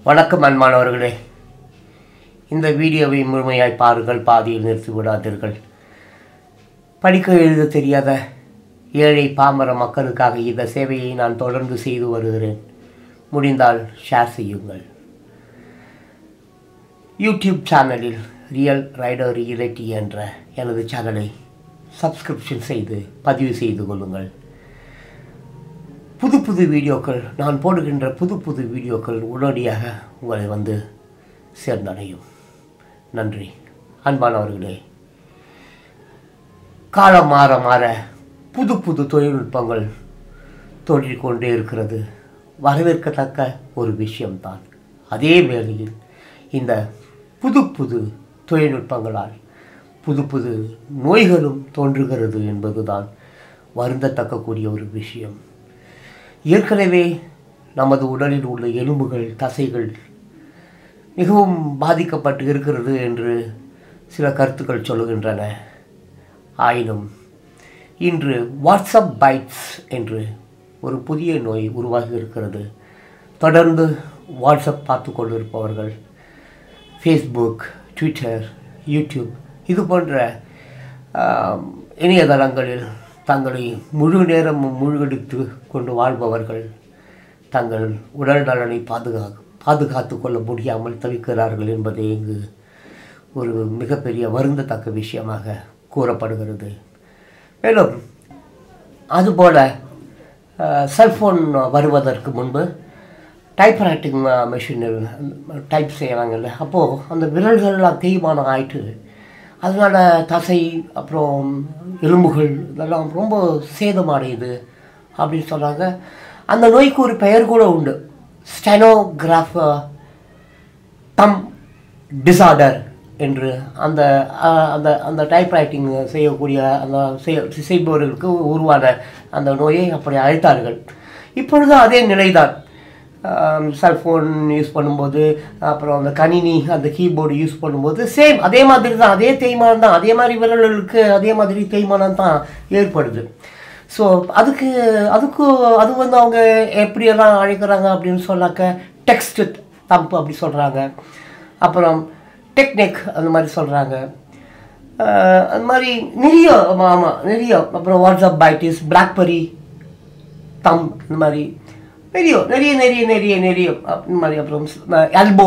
வணக்கம் அன்பானவர்களே இந்த வீடியோவை முழுமையாய் பாருங்கள் பாதியில் நிறுத்தி விடாதீர்கள் படிக்க எழுத தெரியாத ஏழை பாமர மக்களுக்காக இந்த சேவையை நான் தொடர்ந்து செய்து வருகிறேன் முடிந்தால் ஷேர் செய்யுங்கள் யூடியூப் சேனலில் ரியல் ரைடர் ரியலிட்டி என்ற எனது சேனலை சப்ஸ்கிரிப்ஷன் செய்து பதிவு செய்து கொள்ளுங்கள் புது புது வீடியோக்கள் நான் போடுகின்ற புது புது வீடியோக்கள் உடனடியாக உங்களை வந்து சேர்ந்தடையும் நன்றி அன்பானவர்களே காலம் மாற மாற புது புது தொழில்நுட்பங்கள் தோன்றிக் கொண்டே இருக்கிறது வரவேற்கத்தக்க ஒரு விஷயம்தான் அதே வேளையில் இந்த புது புது தொழில்நுட்பங்களால் புது புது நோய்களும் தோன்றுகிறது என்பதுதான் வருந்தத்தக்கக்கூடிய ஒரு விஷயம் ஏற்கனவே நமது உடலில் உள்ள எலும்புகள் தசைகள் மிகவும் பாதிக்கப்பட்டு இருக்கிறது என்று சில கருத்துக்கள் சொல்லுகின்றன ஆயினும் இன்று வாட்ஸ்அப் பைட்ஸ் என்று ஒரு புதிய நோய் உருவாகி இருக்கிறது தொடர்ந்து வாட்ஸ்அப் பார்த்து கொண்டிருப்பவர்கள் ஃபேஸ்புக் ட்விட்டர் யூடியூப் இது போன்ற ஆம், இணையதளங்களில் தங்களை முழு நேரமும் மூழ்கடித்து கொண்டு வாழ்பவர்கள் தங்கள் உடல் நலனை பாதுகா பாதுகாத்து கொள்ள முடியாமல் தவிக்கிறார்கள் என்பதே இங்கு ஒரு மிகப்பெரிய வருந்தத்தக்க விஷயமாக கூறப்படுகிறது மேலும் அதுபோல செல்ஃபோன் வருவதற்கு முன்பு டைப்ரைட்டிங் மிஷினில் டைப் செய்கிறாங்கல்ல அப்போது அந்த விரல்கள்லாம் தேய்மானம் ஆயிட்டு அதனால் தசை அப்புறம் எலும்புகள் இதெல்லாம் ரொம்ப சேதமடையுது அப்படின்னு சொன்னாங்க அந்த நோய்க்கு ஒரு பெயர் கூட உண்டு ஸ்டெனோகிராஃப தம் டிசார்டர் என்று அந்த அஹ், அந்த அந்த டைப்ரைட்டிங் செய்யக்கூடிய அந்த செய்- செய்பவர்களுக்கு உருவான அந்த நோயை அப்படி அழைத்தார்கள் இப்பொழுது அதே நிலைதான் செல்ஃபோன் யூஸ் பண்ணும்போது அப்புறம் அந்த கணினி அந்த கீபோர்டு யூஸ் பண்ணும்போது சேம் அதே மாதிரி தான் அதே தேய்மானம் தான் அதே மாதிரி விரல்களுக்கு அதே மாதிரி தேய்மானம் தான் ஏற்படுது ஸோ அதுக்கு அதுக்கு அது வந்து அவங்க எப்படியெல்லாம் அழைக்கிறாங்க அப்படின்னு சொன்னாக்க டெக்ஸ்ட் தம்ப் அப்படி சொல்கிறாங்க அப்புறம் டெக்னிக் அந்த மாதிரி சொல்கிறாங்க அந்த மாதிரி நிறைய ஆமாம் ஆமாம் நிறைய அப்புறம் வாட்ஸ்அப் பைட்டிஸ் பிளாக்பெரி தம் இந்த மாதிரி நிறைய நிறைய நிறைய நிறைய நிறைய அப்~ இந்த மாதிரி அப்புறம் எல்போ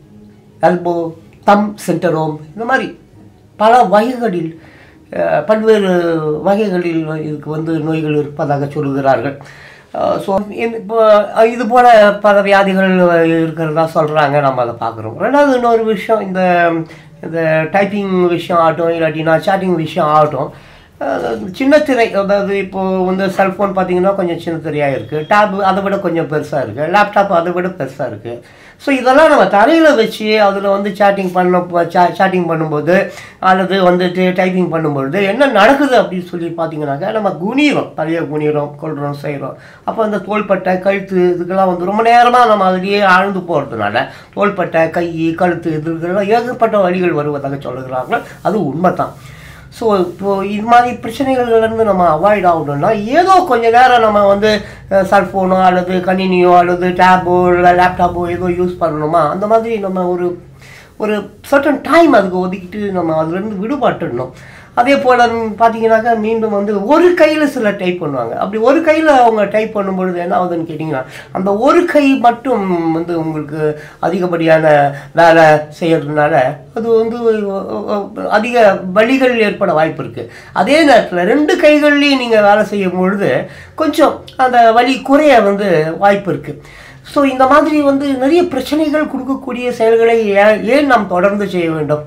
எல்போ தம் சென்டரோம் இந்த மாதிரி பல வகைகளில் அஹ், பல்வேறு வகைகளில் இதுக்கு வந்து நோய்கள் இருப்பதாக சொல்லுகிறார்கள் ஸோ இப்போ இது போல பல வியாதிகள் இருக்கிறதா சொல்கிறாங்க நம்ம அதை பார்க்குறோம் ரெண்டாவது இன்னொரு விஷயம் இந்த இந்த டைப்பிங் விஷயம் ஆகட்டும் இல்லாட்டினா சேட்டிங் விஷயம் ஆகட்டும் அஹ் சின்ன திரை அதாவது இப்போது வந்து செல்ஃபோன் பார்த்தீங்கன்னா கொஞ்சம் சின்ன திரையாக இருக்குது டேப் அதை விட கொஞ்சம் பெருசாக இருக்குது லேப்டாப் அதை விட பெருசாக இருக்குது ஸோ இதெல்லாம் நம்ம தரையில் வச்சு அதில் வந்து சேட்டிங் பண்ண சேட்டிங் பண்ணும்போது அல்லது வந்துட்டு டைப்பிங் பண்ணும்பொழுது என்ன நடக்குது அப்படின்னு சொல்லி பார்த்தீங்கன்னாக்கா நம்ம குனிகிறோம் தலையை குனிகிறோம் கொள்கிறோம் செய்கிறோம் அப்போ அந்த தோள்பட்டை கழுத்து இதுக்கெல்லாம் வந்து ரொம்ப நேரமாக நம்ம அதிலேயே ஆழ்ந்து போகிறதுனால தோள்பட்டை கை கழுத்து இதுக்கெல்லாம் ஏகப்பட்ட வழிகள் வருவதாக சொல்லுகிறாங்க அது உண்மை தான் ஸோ இப்போது இது மாதிரி பிரச்சனைகள்லேருந்து நம்ம அவாய்ட் ஆகணும்னா ஏதோ கொஞ்ச நேரம் நம்ம வந்து செல்ஃபோனோ அல்லது கணினியோ அல்லது டேபோ இல்லை லேப்டாப்போ ஏதோ யூஸ் பண்ணணுமா அந்த மாதிரி நம்ம ஒரு ஒரு சர்டன் டைம் அதுக்கு ஒதுக்கிட்டு நம்ம அதுலேருந்து விடுபட்டுடணும் அதே போல் பார்த்தீங்கன்னாக்கா மீண்டும் வந்து ஒரு கையில் சில டைப் பண்ணுவாங்க அப்படி ஒரு கையில் அவங்க டைப் பண்ணும்பொழுது என்ன ஆகுதுன்னு கேட்டிங்கன்னா அந்த ஒரு கை மட்டும் வந்து உங்களுக்கு அதிகப்படியான வேலை செய்யறதுனால அது வந்து அதிக வலிகள் ஏற்பட வாய்ப்பு இருக்குது அதே நேரத்தில் ரெண்டு கைகள்லையும் நீங்கள் வேலை செய்யும் பொழுது கொஞ்சம் அந்த வலி குறைய வந்து வாய்ப்பு இருக்குது ஸோ இந்த மாதிரி வந்து நிறைய பிரச்சனைகள் கொடுக்கக்கூடிய செயல்களை ஏன் ஏன் நாம் தொடர்ந்து செய்ய வேண்டும்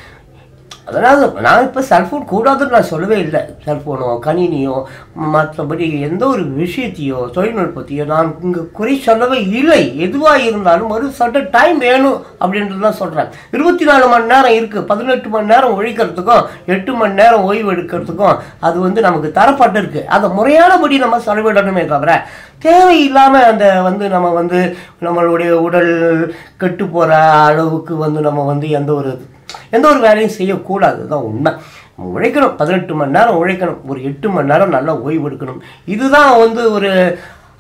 அதனால் நான் இப்போ செல்ஃபோன் கூடாதுன்னு நான் சொல்லவே இல்லை செல்ஃபோனோ கணினியோ மற்றபடி எந்த ஒரு விஷயத்தையோ தொழில்நுட்பத்தையோ நான் இங்கே குறை சொல்லவே இல்லை எதுவாக இருந்தாலும் ஒரு சட்ட டைம் வேணும் அப்படின்றது தான் சொல்கிறேன் இருபத்தி நாலு மணி நேரம் இருக்குது பதினெட்டு மணி நேரம் உழைக்கிறதுக்கும் எட்டு மணி நேரம் ஓய்வு எடுக்கிறதுக்கும் அது வந்து நமக்கு தரப்பட்டிருக்கு அதை முறையானபடி நம்ம செலவிடணுமே தவிர தேவையில்லாமல் அந்த வந்து நம்ம வந்து நம்மளுடைய உடல் கெட்டு போகிற அளவுக்கு வந்து நம்ம வந்து எந்த ஒரு எந்த ஒரு வேலையும் செய்யக்கூடாது தான் உண்மை உழைக்கணும் பதினெட்டு மணி நேரம் உழைக்கணும் ஒரு எட்டு மணி நேரம் நல்லா ஓய்வு எடுக்கணும் இதுதான் வந்து ஒரு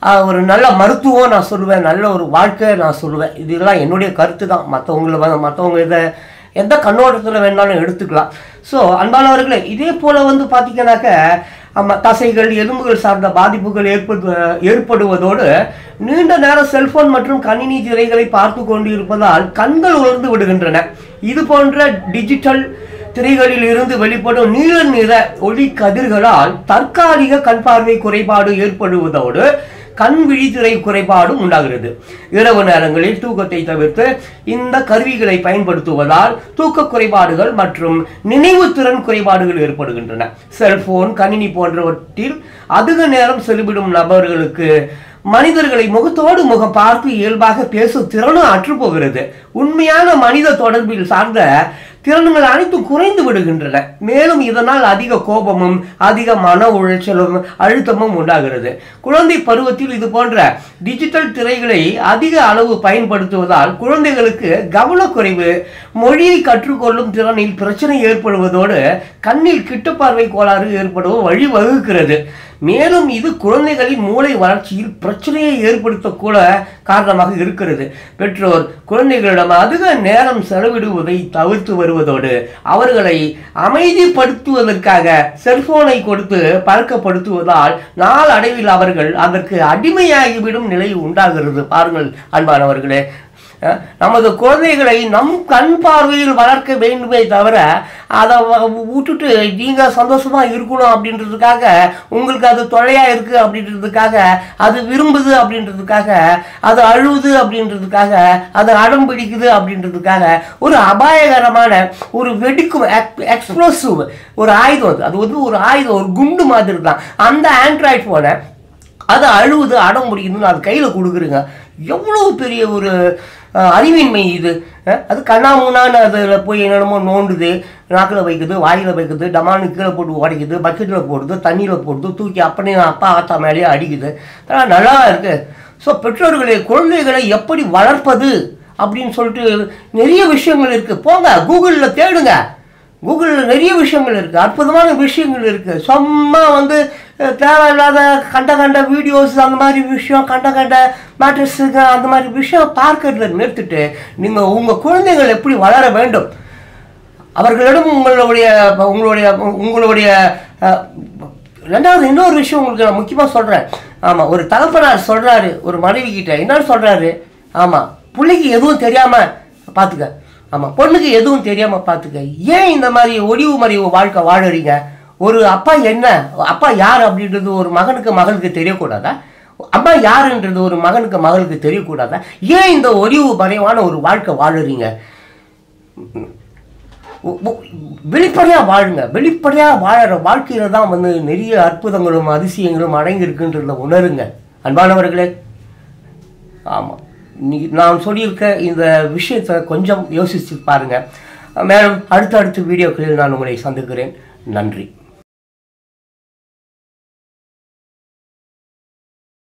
ஆஹ், ஒரு நல்ல மருத்துவம் நான் சொல்லுவேன் நல்ல ஒரு வாழ்க்கை நான் சொல்லுவேன் இதெல்லாம் என்னுடைய கருத்து தான் மற்றவங்கள மற்றவங்க இதை எந்த கண்ணோட்டத்தில் வேணாலும் எடுத்துக்கலாம் ஸோ அன்பானவர்களே இதே போல் வந்து பார்த்தீங்கன்னாக்க ஆமா தசைகள் எலும்புகள் சார்ந்த பாதிப்புகள் ஏற்படு ஏற்படுவதோடு நீண்ட நேரம் செல்போன் மற்றும் கணினி திரைகளை பார்த்து கொண்டு இருப்பதால் கண்கள் உலர்ந்து விடுகின்றன இது போன்ற டிஜிட்டல் திரைகளில் இருந்து வெளிப்படும் நீல நிற ஒளி கதிர்களால் தற்காலிக கண் பார்வை குறைபாடு ஏற்படுவதோடு கண் விழித்திரை குறைபாடும் உண்டாகிறது இரவு நேரங்களில் தூக்கத்தை தவிர்த்து இந்த கருவிகளை பயன்படுத்துவதால் தூக்க குறைபாடுகள் மற்றும் நினைவுத்திறன் குறைபாடுகள் ஏற்படுகின்றன செல்போன் கணினி போன்றவற்றில் அதிக நேரம் செலவிடும் நபர்களுக்கு மனிதர்களை முகத்தோடு முகம் பார்த்து இயல்பாக பேசும் திறனும் அற்றுப்போகிறது உண்மையான மனித தொடர்பில் சார்ந்த திறன்கள் அனைத்தும் குறைந்து விடுகின்றன மேலும் இதனால் அதிக கோபமும் அதிக மன உளைச்சலும் அழுத்தமும் உண்டாகிறது குழந்தை பருவத்தில் இது போன்ற டிஜிட்டல் திரைகளை அதிக அளவு பயன்படுத்துவதால் குழந்தைகளுக்கு கவனக்குறைவு மொழியை கற்றுக்கொள்ளும் திறனில் பிரச்சனை ஏற்படுவதோடு கண்ணில் கிட்டப்பார்வை கோளாறு ஏற்படவோ வழிவகுக்கிறது மேலும் இது குழந்தைகளின் மூளை வளர்ச்சியில் பிரச்சனையை ஏற்படுத்தக்கூட காரணமாக இருக்கிறது பெற்றோர் குழந்தைகளிடம் அதிக நேரம் செலவிடுவதை தவிர்த்து வருவதோடு அவர்களை அமைதிப்படுத்துவதற்காக செல்போனை கொடுத்து பழக்கப்படுத்துவதால் நாளடைவில் அவர்கள் அதற்கு அடிமையாகிவிடும் நிலை உண்டாகிறது பாருங்கள் அன்பானவர்களே அஹ், நமது குழந்தைகளை நம் கண் பார்வையில் வளர்க்க வேண்டுமே தவிர அதை வ- விட்டுட்டு நீங்கள் சந்தோஷமாக இருக்கணும் அப்படின்றதுக்காக உங்களுக்கு அது தொல்லையாக இருக்குது அப்படின்றதுக்காக அது விரும்புது அப்படின்றதுக்காக அது அழுவுது அப்படின்றதுக்காக அது அடம் பிடிக்குது அப்படின்றதுக்காக ஒரு அபாயகரமான ஒரு வெடிக்கும் எக்ஸ்ப்ளோசிவ் ஒரு ஆயுதம் அது அது வந்து ஒரு ஆயுதம் ஒரு குண்டு மாதிரி தான் அந்த ஆண்ட்ராய்ட் ஃபோனை அது அழுவுது அடம் முடியுதுன்னு அது கையில் கொடுக்குறீங்க எவ்வளோ பெரிய ஒரு அஹ், அறிவின்மை இது அஹ், அது கண்ணாமூனான்னு அதில் போய் என்னென்னமோ நோண்டுது நாக்கில் வைக்குது வாயில் வைக்குது டமானு கீழே போட்டு உடைக்குது பக்கெட்டில் போடுது தண்ணியில் போடுது தூக்கி அப்பனே அப்பா ஆத்தா மேலேயே அடிக்குது அதெல்லாம் நல்லா இருக்கு ஸோ பெற்றோர்களை குழந்தைகளை எப்படி வளர்ப்பது அப்படின்னு சொல்லிட்டு நிறைய விஷயங்கள் இருக்குது போங்க கூகுளில் தேடுங்க கூகுளில் நிறைய விஷயங்கள் இருக்குது அற்புதமான விஷயங்கள் இருக்குது சும்மா வந்து அஹ், தேவையில்லாத கண்ட கண்ட வீடியோஸ் அந்த மாதிரி விஷயம் கண்ட கண்ட மேட்ரஸுங்க அந்த மாதிரி விஷயம் பார்க்கறத நிறுத்திட்டு நீங்கள் உங்கள் குழந்தைகள் எப்படி வளர வேண்டும் அவர்களிடம் உங்களுடைய உங்களுடைய உங்களுடைய அஹ், ரெண்டாவது இன்னொரு விஷயம் உங்களுக்கு நான் முக்கியமாக சொல்கிறேன் ஆமாம் ஒரு தகப்பனார் சொல்கிறாரு ஒரு மனைவி கிட்ட என்னன்னு சொல்கிறாரு ஆமாம் பிள்ளைக்கு எதுவும் தெரியாமல் பார்த்துக்க ஆமாம் பொண்ணுக்கு எதுவும் தெரியாமல் பார்த்துக்க ஏன் இந்த மாதிரி ஒடிவு மறைவு வாழ்க்கை வாழறீங்க ஒரு அப்பா என்ன அப்பா யார் அப்படின்றது ஒரு மகனுக்கு மகளுக்கு தெரியக்கூடாதா அம்மா யாருன்றது ஒரு மகனுக்கு மகளுக்கு தெரியக்கூடாதா ஏன் இந்த ஒடிவு மறைவான ஒரு வாழ்க்கை வாழுறீங்க வெளிப்படையாக வாழுங்க வெளிப்படையாக வாழற வாழ்க்கையில தான் வந்து நிறைய அற்புதங்களும் அதிசயங்களும் அடங்கி இருக்குன்றத உணருங்க அன்பானவர்களே ஆமாம் நீ நான் சொல்லியிருக்க இந்த விஷயத்தை கொஞ்சம் யோசித்து பாருங்க மேலும் அடுத்த அடுத்த வீடியோக்களில் நான் உங்களை சந்திக்கிறேன் நன்றி